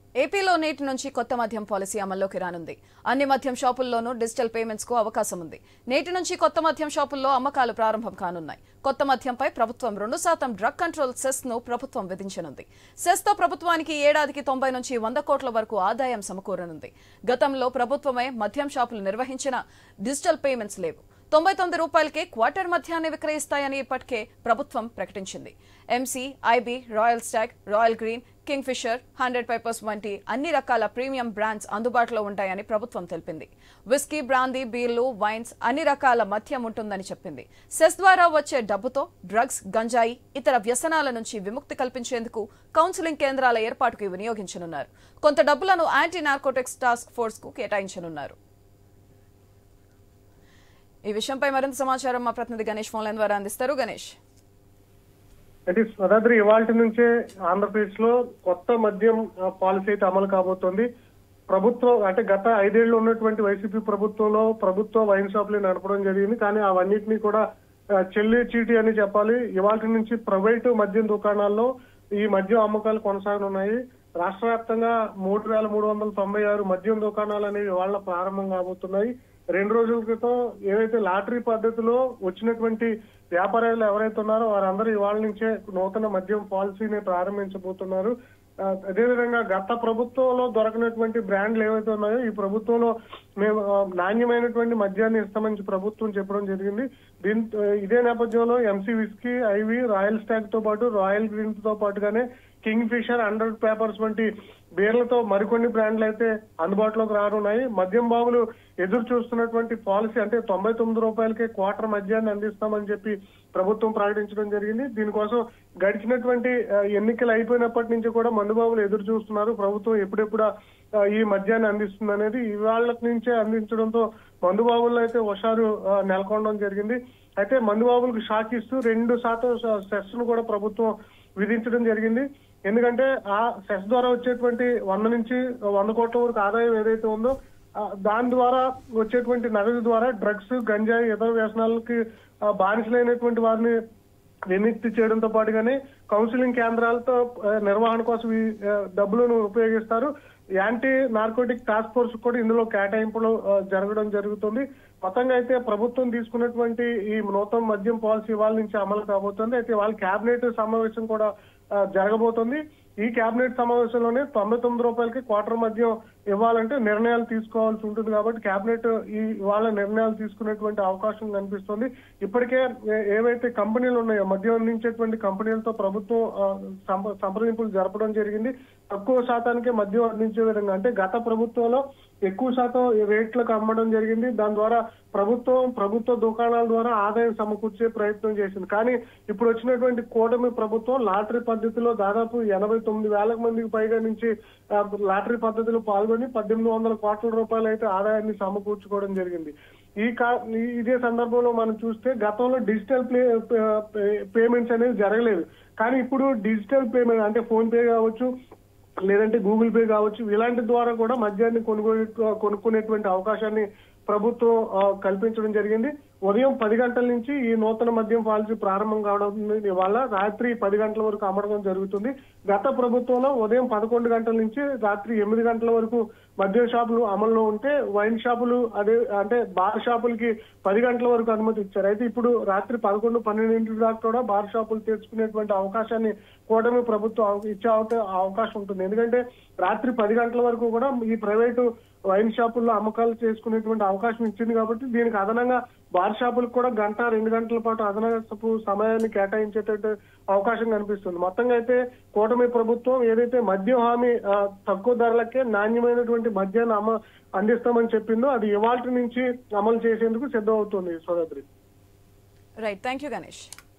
ఏపీలో నేటి నుంచి కొత్త మద్యం పాలసీ అమల్లోకి రానుంది అన్ని మద్యం షాపుల్లోనూ డిజిటల్ పేమెంట్స్ కు అవకాశం ఉంది నేటి నుంచి కొత్త మద్యం షాపుల్లో అమ్మకాలు ప్రారంభం కానున్నాయి కొత్త మద్యంపై ప్రభుత్వం రెండు శాతం డ్రగ్ కంట్రోల్ సెస్ ను ప్రభుత్వం విధించనుంది సెస్ తో ప్రభుత్వానికి ఏడాదికి తొంభై నుంచి వంద కోట్ల వరకు ఆదాయం సమకూరనుంది గతంలో ప్రభుత్వమే మద్యం షాపులు నిర్వహించిన డిజిటల్ పేమెంట్స్ లేవు తొంభై తొమ్మిది రూపాయలకే క్వార్టర్ మద్యాన్ని విక్రయిస్తాయని ఇప్పటికే ప్రభుత్వం ప్రకటించింది MC IB Royal Stag Royal Green Kingfisher hundred Pipers వంటి అన్ని రకాల ప్రీమియం బ్రాండ్స్ అందుబాటులో ఉంటాయని ప్రభుత్వం తెలిపింది విస్కీ బ్రాందీ బీర్లు వైన్స్ అన్ని రకాల మద్యం ఉంటుందని చెప్పింది సెస్ ద్వారా వచ్చే డబ్బుతో డ్రగ్స్ గంజాయి ఇతర వ్యసనాల నుంచి విముక్తి కల్పించేందుకు కౌన్సిలింగ్ కేంద్రాల ఏర్పాటుకు వినియోగించనున్నారు కొంత డబ్బులను యాంటీ నార్కోటిక్స్ టాస్క్ ఫోర్స్ కు కేటాయించనున్నారు ఈ విషయంపై మరింత సమాచారం మా ప్రతినిధి గణేష్ ఫోన్ లైన్ ద్వారా అందిస్తారు గణేష్ అయితే స్వరాత్రి ఇవాళ నుంచే ఆంధ్రప్రదేశ్ లో కొత్త మద్యం ఆ, పాలసీ అయితే అమలు కాబోతోంది ప్రభుత్వం అంటే గత ఐదేళ్లు ఉన్నటువంటి వైసీపీ ప్రభుత్వంలో ప్రభుత్వ వైన్ షాపులు నడపడం జరిగింది కానీ అవన్నిటినీ కూడా ఆ, చెల్లి చీటి అని చెప్పాలి ఇవాళ నుంచి ప్రైవేటు మద్యం దుకాణాల్లో ఈ మద్యం అమ్మకాలు కొనసాగనున్నాయి రాష్ట్ర వ్యాప్తంగా మూడు వేల మూడు వందల తొంభై ఆరు మద్యం దుకాణాలు అనేవి ఇవాళ ప్రారంభం కాబోతున్నాయి రెండు రోజుల క్రితం ఏదైతే లాటరీ పద్ధతిలో వచ్చినటువంటి వ్యాపారాలు ఎవరైతే ఉన్నారో వారందరూ ఇవాళ నుంచే నూతన మద్యం పాలసీని ప్రారంభించబోతున్నారు ఆ, అదేవిధంగా గత ప్రభుత్వంలో దొరకనటువంటి బ్రాండ్లు ఏవైతే ఉన్నాయో ఈ ప్రభుత్వంలో మేము ఆ, నాణ్యమైనటువంటి మద్యాన్ని ఇస్తామని ప్రభుత్వం చెప్పడం జరిగింది దీని ఇదే నేపథ్యంలో MC whisky IB Royal Stag తో పాటు రాయల్ గ్రీన్ తో పాటుగానే కింగ్ ఫిషర్ హండ్రెడ్ పేపర్స్ వంటి బీర్లతో మరికొన్ని బ్రాండ్లు అయితే అందుబాటులోకి రానున్నాయి మద్యం బాబులు ఎదురు చూస్తున్నటువంటి పాలసీ అంటే తొంభై తొమ్మిది రూపాయలకే క్వార్టర్ మద్యాన్ని అందిస్తామని చెప్పి ప్రభుత్వం ప్రకటించడం జరిగింది దీనికోసం గడిచినటువంటి ఆ, ఎన్నికలు అయిపోయినప్పటి నుంచి కూడా మందుబాబులు ఎదురు చూస్తున్నారు ప్రభుత్వం ఎప్పుడెప్పుడు ఆ, ఈ మద్యాన్ని అందిస్తుంది అనేది ఇవాళ నుంచే అందించడంతో మందుబాబుల్లో అయితే హుషారు ఆ, నెలకొనడం జరిగింది అయితే మందుబాబులకు షాక్ ఇస్తూ రెండు శాతం సెస్ ను కూడా ప్రభుత్వం విధించడం జరిగింది ఎందుకంటే ఆ సెస్ ద్వారా వచ్చేటువంటి వంద నుంచి వంద కోట్ల వరకు ఆదాయం ఏదైతే ఉందో ఆ, దాని ద్వారా వచ్చేటువంటి నగదు ద్వారా డ్రగ్స్ గంజాయి ఇతర వ్యసనాలకి ఆ, బానిసలైనటువంటి వారిని విముక్తి చేయడంతో పాటుగానే కౌన్సిలింగ్ కేంద్రాలతో ఆ, నిర్వహణ కోసం ఈ ఆ, డబ్బులను ఉపయోగిస్తారు యాంటీ నార్కోటిక్ టాస్క్ ఫోర్స్ కూడా ఇందులో కేటాయింపులు ఆ, జరగడం జరుగుతుంది మొత్తంగా అయితే ప్రభుత్వం తీసుకున్నటువంటి ఈ నూతన మద్యం పాలసీ వాళ్ళ నుంచి అమలు కాబోతుంది అయితే వాళ్ళ కేబినెట్ సమావేశం కూడా ఆ, జరగబోతోంది ఈ కేబినెట్ సమావేశంలోనే తొంభై తొమ్మిది రూపాయలకి క్వార్టర్ మద్యం ఇవ్వాలంటే నిర్ణయాలు తీసుకోవాల్సి ఉంటుంది కాబట్టి కేబినెట్ ఈ వాళ్ళ నిర్ణయాలు తీసుకునేటువంటి అవకాశం కనిపిస్తుంది ఇప్పటికే ఏ- ఏవైతే కంపెనీలు ఉన్నాయో మద్యం అందించేటువంటి కంపెనీలతో ప్రభుత్వం ఆ, సంప- సంప్రదింపులు జరపడం జరిగింది తక్కువ శాతానికి మద్యం అందించే విధంగా అంటే గత ప్రభుత్వంలో ఎక్కువ శాతం ఈ రేట్లకు అమ్మడం జరిగింది దాని ద్వారా ప్రభుత్వం ప్రభుత్వ దుకాణాల ద్వారా ఆదాయం సమకూర్చే ప్రయత్నం చేసింది కానీ ఇప్పుడు వచ్చినటువంటి కూటమి ప్రభుత్వం లాటరీ పద్ధతిలో దాదాపు ఎనభై తొమ్మిది వేల మందికి పైగా నుంచి ఆ, లాటరీ పద్ధతిలో పాల్గొని పద్దెనిమిది వందల కోట్ల రూపాయలు అయితే ఆదాయాన్ని సమకూర్చుకోవడం జరిగింది ఈ కా ఈ- ఇదే సందర్భంలో మనం చూస్తే గతంలో డిజిటల్ ప్లే పేమెంట్స్ అనేవి జరగలేదు కానీ ఇప్పుడు డిజిటల్ పేమెంట్ అంటే ఫోన్ పే కావచ్చు లేదంటే గూగుల్ పే కావచ్చు ఇలాంటి ద్వారా కూడా మద్యాన్ని కొనుగోలు కొనుక్కునేటువంటి అవకాశాన్ని ప్రభుత్వం ఆ, కల్పించడం జరిగింది ఉదయం పది గంటల నుంచి ఈ నూతన మద్యం పాలసీ ప్రారంభం కావడం వల్ల రాత్రి పది గంటల వరకు అమ్మడం జరుగుతుంది గత ప్రభుత్వంలో ఉదయం పదకొండు గంటల నుంచి రాత్రి ఎనిమిది గంటల వరకు మద్యం షాపులు అమల్లో ఉంటే వైన్ షాపులు అదే అంటే బార్ షాపులకి పది గంటల వరకు అనుమతి ఇచ్చారు అయితే ఇప్పుడు రాత్రి పదకొండు పన్నెండింటి దాకా కూడా బార్ షాపులు తెచ్చుకునేటువంటి అవకాశాన్ని కూటమి ప్రభుత్వం అవ- ఇచ్చే అవక- అవకాశం ఉంటుంది ఎందుకంటే రాత్రి పది గంటల వరకు కూడా ఈ ప్రైవేటు వైన్ షాపుల్లో అమ్మకాలు చేసుకునేటువంటి అవకాశం ఇచ్చింది కాబట్టి దీనికి అదనంగా బార్ షాపులకు కూడా గంట రెండు గంటల పాటు అదనపు సమయాన్ని కేటాయించేటట్టు అవకాశం కనిపిస్తుంది మొత్తంగా అయితే కూటమి ప్రభుత్వం ఏదైతే మద్యం హామీ ఆ, తక్కువ ధరలకే నాణ్యమైనటువంటి మద్యాన్ని అమ అందిస్తామని చెప్పిందో అది ఇవాళ నుంచి అమలు చేసేందుకు సిద్ధమవుతుంది సోదరి రైట్ థ్యాంక్ యూ గణేష్